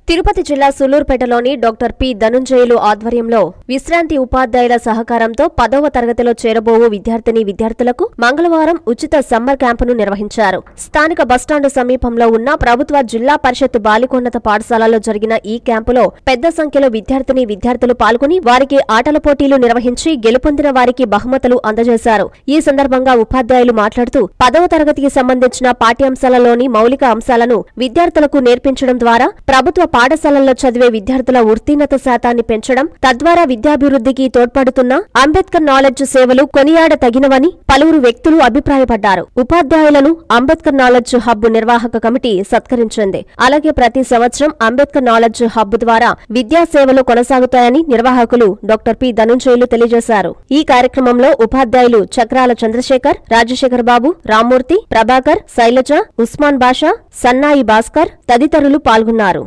తిరుపతి జిల్లా సులూర్పేటలోని doctor P ధనుంజయులు ఆధ్వర్యంలో విశ్రాంతి ఉపాధ్యాయుల సహకారంతో పదవ తరగతిలో చేరబోవు విద్యార్థిని విద్యార్థులకు మంగళవారం ఉచిత సమ్మర్ క్యాంపును నిర్వహించారు స్థానిక బస్టాండు సమీపంలో ఉన్న ప్రభుత్వ జిల్లా పరిషత్ బాలికోన్నత పాఠశాలలో జరిగిన ఈ క్యాంపులో పెద్ద సంఖ్యలో విద్యార్థిని విద్యార్థులు పాల్గొని వారికి ఆటల పోటీలు నిర్వహించి గెలుపొందిన వారికి బహుమతులు అందజేశారు ఈ సందర్భంగా ఉపాధ్యాయులు మాట్లాడుతూ పదవ తరగతికి సంబంధించిన పాఠ్యాంశాలలోని మౌలిక అంశాలను విద్యార్థులకు నేర్పించడం ద్వారా ప్రభుత్వ పాఠశాలల్లో చదివే విద్యార్థుల ఉత్తీర్ణత శాతాన్ని పెంచడం తద్వారా విద్యాభివృద్ధికి తోడ్పడుతున్న అంబేద్కర్ నాలెడ్జ్ సేవలు కొనియాడ తగినవని పలువురు వ్యక్తులు అభిప్రాయపడ్డారు ఉపాధ్యాయులను అంబేద్కర్ నాలెడ్జ్ హబ్ నిర్వాహక కమిటీ సత్కరించింది అలాగే ప్రతి సంవత్సరం అంబేద్కర్ నాలెడ్జ్ హబ్ ద్వారా విద్యా సేవలు కొనసాగుతాయని నిర్వాహకులు డాక్టర్ పి ధనుంజయులు తెలియజేశారు ఈ కార్యక్రమంలో ఉపాధ్యాయులు చక్రాల చంద్రశేఖర్ రాజశేఖర్ బాబు రామ్మూర్తి ప్రభాకర్ శైలజ ఉస్మాన్ బాషా సన్నాయి భాస్కర్ తదితరులు పాల్గొన్నారు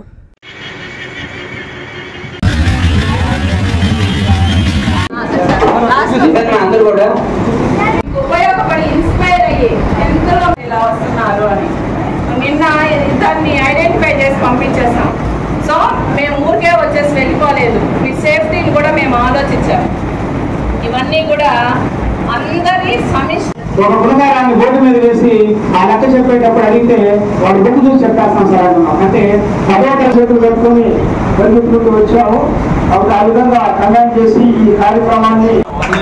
అందరూ కూడా ఉపయోగపడి ఇన్స్పైర్ అయ్యి ఎంతలో ఇలా వస్తున్నారు అని నిన్న ఇద్దరిని ఐడెంటిఫై చేసి పంపించేసాం సో మేము ఊరికే వచ్చేసి వెళ్ళిపోలేదు మీ సేఫ్టీని కూడా మేము ఆలోచించాం ఇవన్నీ కూడా అందరి సమిష్టి ఒక గుణగారాన్ని బోర్డు మీద వేసి ఆ లెక్క చెప్పేటప్పుడు అడిగితే వాడు బుక్ చూసి చెప్పేస్తాం సార్ అంటున్నాం అంటే పదవ చేతులు పెట్టుకొని పరిగెత్తుకుంటూ వచ్చాము అప్పుడు ఆ విధంగా కండక్ట్ చేసి ఈ కార్యక్రమాన్ని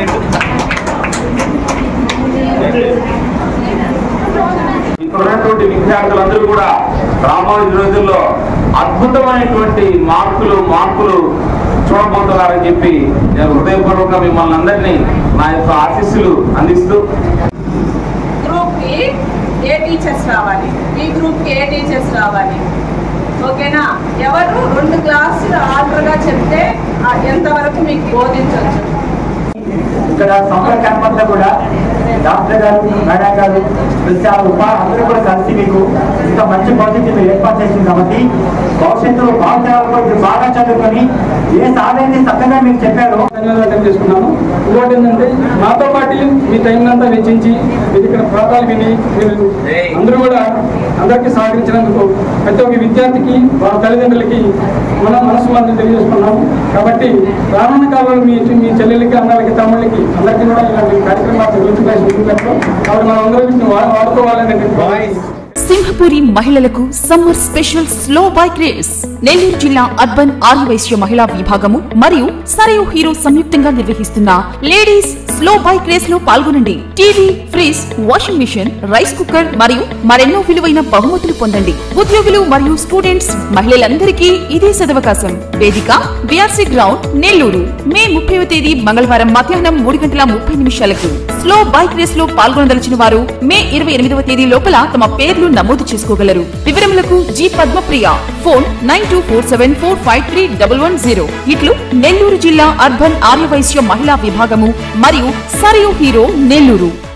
ఇక్కడ ఉన్నటువంటి విద్యార్థులందరూ కూడా రాబోయే రోజుల్లో అద్భుతమైనటువంటి మార్కులు మార్కులు చూడబోతున్నారని చెప్పి నేను హృదయపూర్వకంగా మిమ్మల్ని అందరినీ నా యొక్క ఆశీస్సులు అందిస్తూ గ్రూప్కి ఏ టీచర్స్ రావాలి ఈ గ్రూప్కి ఏ టీచర్స్ రావాలి ఓకేనా ఎవరు రెండు క్లాసులు ఆర్డర్గా చెప్తే ఆ ఎంతవరకు మీకు బోధించవచ్చు ఇక్కడ సమ్మర్ క్యాంప్ అంతా కూడా డాక్టర్ గారు మేడం గారు మిగతా ఉపా అందరూ కూడా కలిసి మీకు ఇంత మంచి ప్రాజెక్ట్ మీరు ఏర్పాటు చేసింది కాబట్టి భవిష్యత్తులో భావితరాలకు ఇది బాగా చదువుకొని ఏ సాధైతే చక్కగా మీరు చెప్పారు ధన్యవాదాలు చేసుకున్నాను ఇంకోటి ఏంటంటే నాతో పాటు మీ టైం అంతా వెచ్చించి మీరు ఇక్కడ ప్రాంతాలు విని మీరు అందరూ కూడా అందరికీ సహకరించినందుకు ప్రతి ఒక్క విద్యార్థికి వాళ్ళ తల్లిదండ్రులకి మనం మనసు మనం తెలియజేసుకున్నాము కాబట్టి రానున్న కాలంలో మీ మీ చెల్లెలకి అన్నలకి తమ్ముళ్ళకి అందరికీ కూడా ఇలాంటి కార్యక్రమాలు జరుగుతున్నాయి కాబట్టి మనం అందరూ వీటిని వా- వాడుకోవాలని సింహపురి మహిళలకు summer special slow bike race Nellore జిల్లా అర్బన్ ఆర్యవైశ్య మహిళా విభాగము మరియు సరయు హీరో సంయుక్తంగా నిర్వహిస్తున్న లేడీస్ స్లో బైక్ రేస్ లో పాల్గొనండి TV fridge washing machine rice cooker మరియు మరెన్నో విలువైన బహుమతులు పొందండి ఉద్యోగులు మరియు స్టూడెంట్స్ మహిళలందరికీ ఇదే సదవకాశం వేదిక బిఆర్సీ గ్రౌండ్ నెల్లూరు మే ముప్పైవ తేదీ మంగళవారం మధ్యాహ్నం మూడు గంటల ముప్పై నిమిషాలకు స్లో బైక్ రేస్ లో పాల్గొనదలిచిన వారు మే ఇరవై ఎనిమిదవ తేదీ లోపల తమ పేర్లు నమోదు చేసుకోగలరు వివరములకు G Padmapriya phone nine two four seven four five three double one zero ఇట్లు నెల్లూరు జిల్లా అర్బన్ ఆర్యవైశ్య మహిళా విభాగము మరియు సరియు హీరో నెల్లూరు